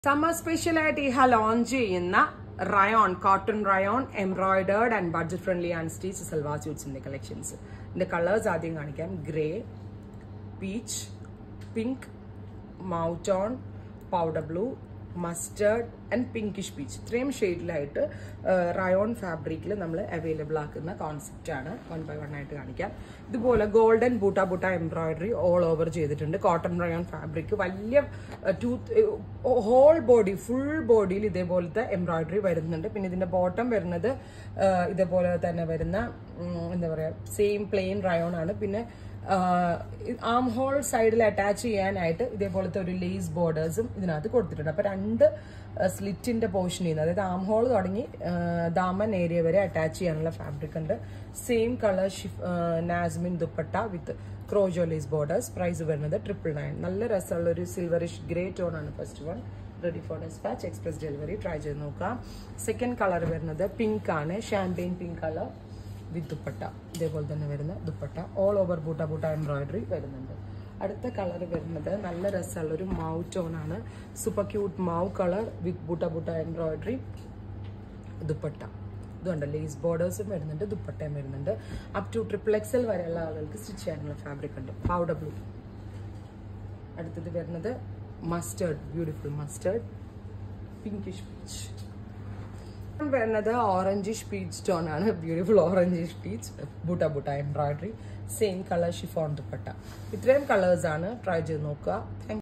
summer special ആയിട്ട് ഇഹ launch ചെയ്യുന്ന rayon cotton rayon embroidered and budget friendly and stitch salwar സ്യൂട്ട്സിന്റെ കളക്ഷൻസ് ഇതിന്റെ കളേഴ്സ് ആദ്യം കാണിക്കാം grey peach pink mauve tone powder blue mustard and pinkish peach ഇത്രയും ഷെയ്ഡിലായിട്ട് റയോൺ ഫാബ്രിക്കിൽ നമ്മൾ അവൈലബിൾ ആക്കുന്ന കോൺസെപ്റ്റ് ആണ് വൺ ബൈ വൺ ആയിട്ട് കാണിക്കാം ഇതുപോലെ golden buta buta embroidery all over ചെയ്തിട്ടുണ്ട് കോട്ടൺ റയോൺ ഫാബ്രിക് വലിയ ടൂത്ത് ഹോൾ ബോഡി ഫുൾ ബോഡിയിൽ ഇതേപോലത്തെ എംബ്രോയിഡറി വരുന്നുണ്ട് പിന്നെ ഇതിന്റെ ബോട്ടം വരുന്നത് ആ, ഇതേപോലെ തന്നെ വരുന്ന ഉം, എന്താ പറയാ സെയിം പ്ലെയിൻ റയോൺ ആണ് പിന്നെ ആം ഹോൾ സൈഡിൽ അറ്റാച്ച് ചെയ്യാനായിട്ട് ഇതേപോലത്തെ ഒരു ലേസ് ബോർഡേഴ്സും ഇതിനകത്ത് കൊടുത്തിട്ടുണ്ട് അപ്പൊ രണ്ട് സ്ലിറ്റിന്റെ പോർഷൻ ചെയ്യുന്നത് അതായത് ആം ഹോൾ തുടങ്ങി ആ, ദാമൻ ഏരിയ വരെ അറ്റാച്ച് ചെയ്യാനുള്ള ഫാബ്രിക് ഉണ്ട് സെയിം കളർ ഷിഫ് നാസ്മിൻ dupatta with crochet lace borders price വരുന്നത് ട്രിപ്പിൾ നയൻ നല്ല രസമുള്ള ഒരു സിൽവറിഷ് ഗ്രേ ടോൺ ആണ് first one ready for dispatch express delivery try ചെയ്ത് നോക്കാം സെക്കൻഡ് കളർ വരുന്നത് പിങ്ക് ആണ് champagne pink colour with dupatta ഇതേപോലെ തന്നെ വരുന്ന dupatta all over buta buta embroidery വരുന്നുണ്ട് അടുത്ത കളർ വരുന്നത് നല്ല രസമുള്ള ഒരു മൗ ടോൺ ആണ് super cute mauve colour with buta buta embroidery dupatta ഇതുണ്ട് ലേസ് ബോർഡേഴ്സും വരുന്നുണ്ട് ദുപ്പട്ടയും വരുന്നുണ്ട് അപ് ടു ട്രിപ്പിൾ എക്സൽ വരെയുള്ള ആളുകൾക്ക് സ്റ്റിച്ച് ചെയ്യാനുള്ള ഫാബ്രിക് ഉണ്ട് പൗഡർ ബ്ലൂ അടുത്തത് വരുന്നത് mustard beautiful mustard pinkish peach വരുന്നത് ഓറഞ്ചിഷ് പീച്ച് സ്റ്റോൺ ആണ് beautiful orangish peach buta buta embroidery same colour chiffon dupatta ഇത്രയും കളേഴ്സ് ആണ് ട്രൈ ചെയ്ത് നോക്കുക താങ്ക്